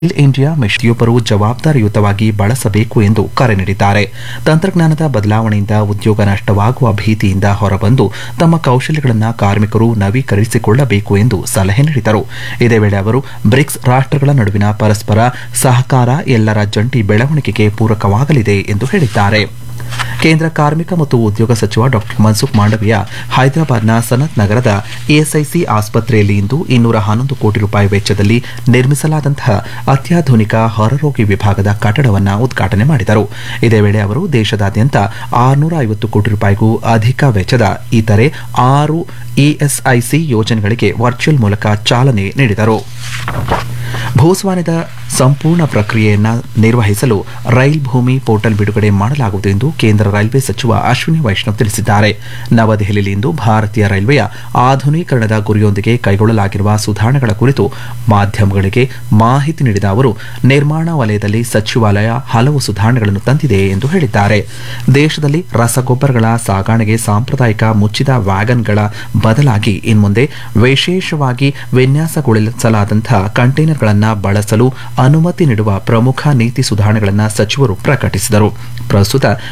skill India ಮಿಷನ್ಯೊಬ್ಬರು ಜವಾಬ್ದಾರಿಯುತವಾಗಿ ಬಳಸಬೇಕು ಎಂದು ಕರೆ ನೀಡಿದ್ದಾರೆ ತಂತ್ರಜ್ಞಾನದ ಬದಲಾವಣೆಯಿಂದ ಉದ್ಯೋಗ ನಷ್ಟವಾಗುವ ಭೀತಿಯಿಂದ ಹೊರಬಂದು ತಮ್ಮ ಕೌಶಲ್ಯಗಳನ್ನು ಕಾರ್ಮಿಕರು ನವೀಕರಿಸಿಕೊಳ್ಳಬೇಕು ಎಂದು ಸಲಹೆ ನೀಡಿದರು ಇದೇ ವೇಳೆ ಅವರು ಬ್ರಿಕ್ಸ್ ರಾಷ್ಟ್ರಗಳ ನಡುವಿನ ಪರಸ್ಪರ ಸಹಕಾರ ಎಲ್ಲರ ಜಂಟಿ ಬೆಳವಣಿಗೆಗೆ ಪೂರಕವಾಗಲಿದೆ ಎಂದು ಹೇಳಿದ್ದಾರೆ ಕೇಂದ್ರ ಕಾರ್ಮಿಕ ಮತ್ತು ಉದ್ಯೋಗ ಸಚಿವ ಡಾ ಮನ್ಸುಖ್ ಮಾಂಡವಿಯಾ ಹೈದರಾಬಾದ್ನ ಸನತ್ ನಗರದ ಇಎಸ್ಐಸಿ ಆಸ್ಪತ್ರೆಯಲ್ಲಿ ಇಂದು ಇನ್ನೂರ ಹನ್ನೊಂದು ಕೋಟಿ ರೂಪಾಯಿ ವೆಚ್ಚದಲ್ಲಿ ನಿರ್ಮಿಸಲಾದಂತಹ ಅತ್ಯಾಧುನಿಕ ಹೊರರೋಗಿ ವಿಭಾಗದ ಕಟ್ಟಡವನ್ನು ಉದ್ಘಾಟನೆ ಮಾಡಿದರು ಇದೇ ವೇಳೆ ಅವರು ದೇಶದಾದ್ಯಂತ ಆರುನೂರ ಐವತ್ತು ಕೋಟಿ ರೂಪಾಯಿಗೂ ಅಧಿಕ ವೆಚ್ಚದ ಇತರೆ ಆರು ಇಎಸ್ಐಸಿ ಯೋಜನೆಗಳಿಗೆ ವರ್ಚುವಲ್ ಮೂಲಕ ಚಾಲನೆ ನೀಡಿದರು ಭೂಸ್ವಾಮ್ಯದ ಸಂಪೂರ್ಣ ಪ್ರಕ್ರಿಯೆಯನ್ನ ನಿರ್ವಹಿಸಲು ರೈಲ್ ಭೂಮಿ ಪೋರ್ಟಲ್ ಬಿಡುಗಡೆ ಮಾಡಲಾಗುವುದು ಎಂದು ಕೇಂದ್ರ ರೈಲ್ವೆ ಸಚಿವ ಅಶ್ವಿನಿ ವೈಷ್ಣವ್ ತಿಳಿಸಿದ್ದಾರೆ ನವದೆಹಲಿಯಲ್ಲಿಂದು ಭಾರತೀಯ ರೈಲ್ವೆಯ ಆಧುನೀಕರಣದ ಗುರಿಯೊಂದಿಗೆ ಕೈಗೊಳ್ಳಲಾಗಿರುವ ಸುಧಾರಣೆಗಳ ಕುರಿತು ಮಾಧ್ಯಮಗಳಿಗೆ ಮಾಹಿತಿ ನೀಡಿದ ಅವರು ನಿರ್ಮಾಣ ವಲಯದಲ್ಲಿ ಸಚಿವಾಲಯ ಹಲವು ಸುಧಾರಣೆಗಳನ್ನು ತಂದಿದೆ ಎಂದು ಹೇಳಿದ್ದಾರೆ ದೇಶದಲ್ಲಿ ರಸಗೊಬ್ಬರಗಳ ಸಾಗಣೆಗೆ ಸಾಂಪ್ರದಾಯಿಕ ಮುಚ್ಚಿದ ವ್ಯಾಗನ್ಗಳ ಬದಲಾಗಿ ಇನ್ಮುಂದೆ ವಿಶೇಷವಾಗಿ ವಿನ್ಯಾಸಗೊಳಿಸಲಾದಂತಹ ಕಂಟೈನರ್ಗಳನ್ನು ಬಳಸಲು ಅನುಮತಿ ನೀಡುವ ಪ್ರಮುಖ ನೀತಿ ಸುಧಾರಣೆಗಳನ್ನು ಸಚಿವರು ಪ್ರಕಟಿಸಿದರು ಪ್ರಸ್ತುತ